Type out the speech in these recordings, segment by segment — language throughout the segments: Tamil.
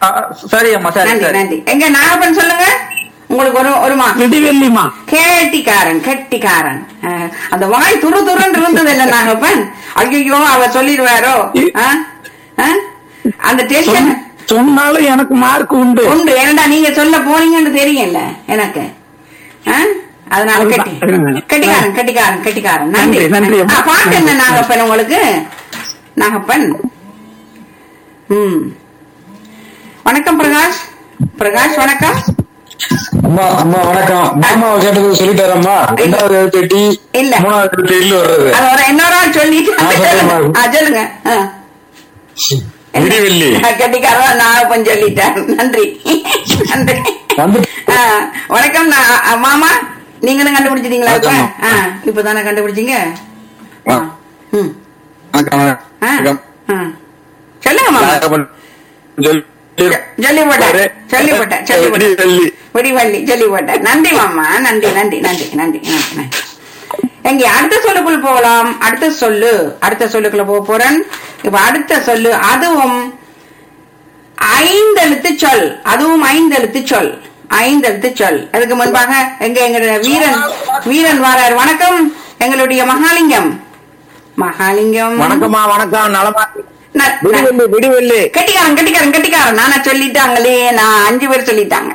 ஆ, சரி அம்மா சரி நன்றி சரி நன்றி எங்க நாகப்பன் சொல்லுங்க உங்களுக்கு ஒரு ஒரு மா விடிவெள்ளிமா கேட்டிக்காரன் கெட்டிக்காரன் அஹ், அந்த வாய் துரு துருன்னு இருந்தது இல்ல நாகப்பன் ஐயோ அவர் சொல்லிடுவாரோ ஆ? ஆ? அந்த டென்ஷன் சொன்னாலும் எனக்கு மார்க் உண்டு உண்டு ஏன்டா நீங்க சொல்ல போனீங்கன்னு தெரியல எனக்கு ஆ? அதனால அதுதான். கெட்டி கெட்டிக்காரன் கெட்டிக்காரன் கெட்டிக்காரன் நன்றி நன்றி, நன்றி. ஆ, பாட்டு என்ன நாகப்பன் உங்களுக்கு நாகப்பன் ம் வணக்கம் பிரகாஷ் பிரகாஷ் வணக்கம் அம்மா அம்மா வணக்கம் மாமாவை கேட்டது சொல்லிட்டாரம்மா ரெண்டாவது எழுத்து டி இல்ல. மூணாவது எழுத்து இல்ல வர்றது அது ஒரு இன்னொரு ஆள் சொல்லிட்டு ஆ, சொல்லுங்க. ஆ, சொல்லுங்க ஆ. விடிவெள்ளி ஆ, கெட்டிக்காரன் நாகப்பன் சொல்லிட்டேன் நன்றி நன்றி வந்து ஆ, வணக்கம் நான் அ, மாமா நீங்களும் கண்டுபிடிச்சிட்டீங்களா இப்ப வணக்கம்மா. ஆ, இப்பதானே கண்டுபிடிச்சீங்க ஆ. ம். வணக்கம் ஆ, வணக்கம். ஆ. சொல்லுங்க மாமா நாகப்பன் சொல்லி- சொல்லிவிட்டேன் சொல்லிவிட்டேன் சொல்லிவிட்டேன் விடிவெள்ளி. விடிவள்ளி சொல்லிவிட்டேன் நன்றி மாமா நன்றி நன்றி நன்றி நன்றி நன்றி நன்றி எங்க அடுத்த சொல்லுக்குள்ள போகலாம் அடுத்த சொல்லு அடுத்த சொல்லுக்குள்ள போக போறேன் இப்ப அடுத்த சொல்லு அதுவும் ஐந்தெழுத்து சொல் அதுவும் ஐந்தெழுத்து சொல் ஐந்தெழுத்து சொல் அதுக்கு முன்பாக எங்க எங்களுடைய வீரன் வீரன் வாரார் வணக்கம் எங்களுடைய மகாலிங்கம் மகாலிங்கம் வணக்கம்மா வணக்கம் நலமா ந- ந- விடிவெள்ளி விடிவெள்ளி கெட்டிக்காரன் கெட்டிக்காரன் கெட்டிக்காரன் நானா சொல்லிட்டாங்களே நான் அஞ்சு பேர் சொல்லிட்டாங்க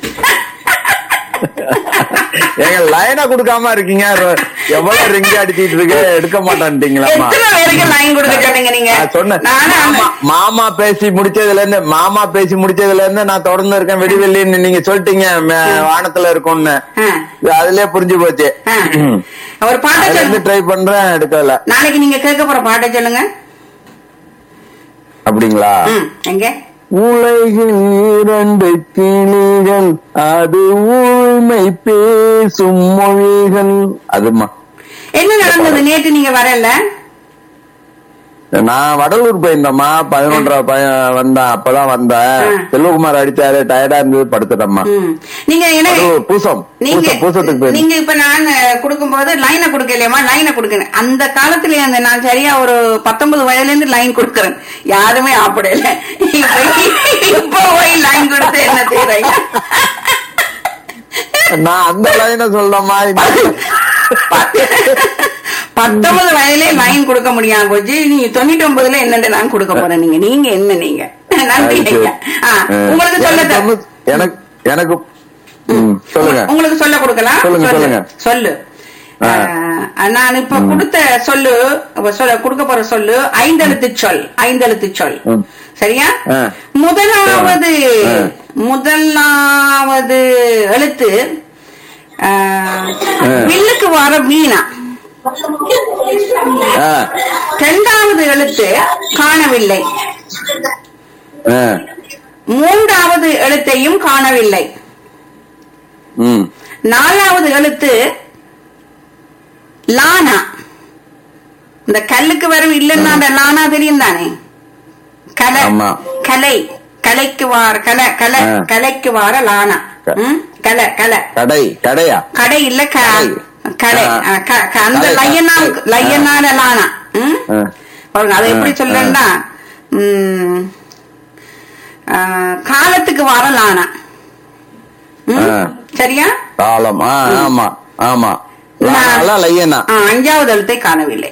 எங்க லைனா கொடுக்காம இருக்கீங்க ரொ- எவ்வளவு ரிங்க அடிச்சிட்டு இருக்கு எடுக்க மாட்டேன்ட்டீங்களாம்மா எத்தனை பேருக்கு லைன் கொடுக்க சொன்னீங்க நீங்க நான் சொன்னேன் நானும் அந்த- மாமா- மாமா பேசி முடிச்சதுல இருந்து மாமா பேசி முடிச்சதுல இருந்து நான் தொடர்ந்து இருக்கேன் விடிவெள்ளின்னு நீங்க சொல்லிட்டீங்க மே- வானத்துல இருக்கும்னு ஆ, இது அதுலயே புரிஞ்சு போச்சு ஆ. ஒரு பாட்டை அதுல இருந்து சொல்லுங்க ட்ரை பண்றேன் எடுக்கல நாளைக்கு நீங்க கேட்க போற பாட்டை சொல்லுங்க அப்படிங்களா ம், எங்க உலகில் இரண்டு கிளிகள் அது ஊழ்மை பேசும் மொழிகள் அதுமா என்ன நடந்தது நேற்று நீங்க வரல நான் வடலூர் போயிருந்தேம்மா பதினொன்றரை பையன் வந்தேன் அப்பதான் வந்தேன் ஆ. செல்வகுமார் அடிச்சாரு டயர்டா இருந்தது படுத்துட்டேம்மா ம். நீங்க என்ன வடலூர் பூசம் நீங்க பூசம் பூசத்துக்கு போயிருந்தேன் நீங்க இப்ப நான் கொடுக்கும் போது லைனை கொடுக்கலையம்மா லைனை கொடுக்கணும் அந்த காலத்துல அந்த நான் சரியா ஒரு பத்தொன்பது வயதுல இருந்து லைன் கொடுக்கறேன் யாருமே ஆப்படல இப்ப போய் லைன் கொடுத்து என்ன செய்யறீங்க நான் அந்த லைனை சொல்லமா பத்தொன்பது வயதிலே லைன் கொடுக்க முடியாம போச்சு நீ தொண்ணூத்தி ஒன்பதுல என்னன்னு நான் கொடுக்க போறேன் நீங்க நீங்க என்ன நீங்க நன்றி ஐயா. ஆ, உங்களுக்கு சொல்ல எனக்கு த- ஒண்ணு- எனக்கு எனக்கு ம், சொல்லுங்க உங்களுக்கு சொல்ல கொடுக்கலாம் சொல்லுங்க, சொல்லு. சொல்லுங்க. சொல்லு ஆ. ஆ, நான் இப்ப கொடுத்த சொல்லு இப்ப சொல்ல கொடுக்க போற சொல்லு ஐந்தெழுத்து சொல் ஐந்தெழுத்து சொல் ம். சரியா ஆ. முதலாவது ஆ. முதலாவது எழுத்து ஆ, ஆ. வில்லுக்கு வர மீனா ஆ, இரண்டாவது எழுத்து காணவில்லை ஆ, மூன்றாவது எழுத்தையும் காணவில்லை ம், நாலாவது எழுத்து லானா இந்த கல்லுக்கு வரும் இல்லைன்னா அந்த லானா தெரியும் தானே கலை ஆமா. கலை கலைக்கு வார கலை கலை ஆ. கலைக்கு வார லானா க- ம்? கலை கலை கடை கடையா கடை இல்ல க- கடை. கடை ஆ. ஆ, க- க- அந்த கடை, லையனா கடை. லையனால லானா ம்? ஆ. பாருங்க அதை எப்படி ஆ, சொல்றேன்னா ம், ஆ, காலத்துக்கு வர லானா ம்? ஆ. சரியா காலம் ஆ, ஆமா ஆமா நான்- லானா லையனா ஆ, அஞ்சாவது எழுத்தை காணவில்லை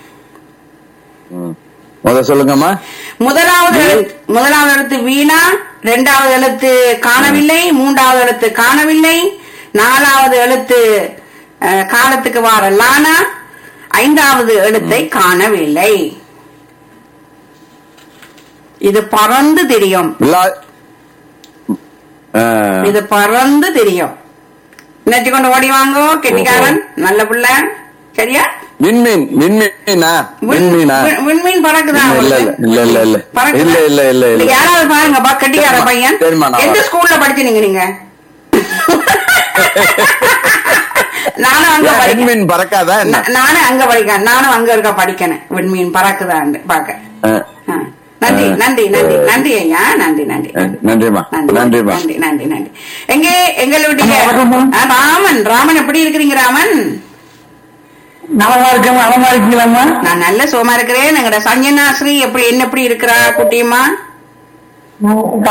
முத சொல்லுங்கம்மா முதலாவது எழுத்து முதலாவது எழுத்து வீணா இரண்டாவது எழுத்து காணவில்லை மூன்றாவது எழுத்து காணவில்லை நாலாவது எழுத்து அஹ், காலத்துக்கு வார லானா ஐந்தாவது எழுத்தை காணவில்லை இது பறந்து தெரியும் இல்ல ஆ, இது பறந்து தெரியும் நினைச்சு கொண்டு ஓடி வாங்கோ கெட்டிக்காரன் நல்ல புள்ள சரியா விண்மீன் விண்மீனா விண்மீனா விண்- விண்மீன் பறக்குதா இல்ல, இல்ல, உங்களுக்கு? இல்ல, இல்ல, இல்ல. பறக்குதா? இல்ல, இல்ல, இல்ல, இல்ல. இல்ல, யாராவது பாருங்கப்பா கட்டிக்கார சரிம்மா, பையன் சரிம்மா, நான் எந்த வரேன். ஸ்கூல்ல படிச்சீங்க நீங்க நானும் அங்க படிக்கிறேன் விண்மீன் பறக்காதா என்ன நா- நானும் அங்க படிக்கிறேன் நானும் அங்க இருக்க படிக்கணும் விண்மீன் பறக்குதான்னு பாக்க ஆ, ஆ. நன்றி ஆ. நன்றி நன்றி நன்றி ஐயா நன்றி நன்றி ஆ, நன்றிம்மா நன்றி நன்றிம்மா நன்றி நன்றி நன்றி எங்கே எங்களுடைய வணக்கம்மா. ஆ, ராமன் ராமன் எப்படி இருக்கிறீங்க ராமன் நலமா இருக்கேன் நலமா இருக்கீங்களாம்மா நான் நல்ல சுகமா இருக்கிறேன் எங்கட சஞ்சனாஸ்ரீ எப்படி என்ன எப்படி இருக்கிறா குட்டியம்மா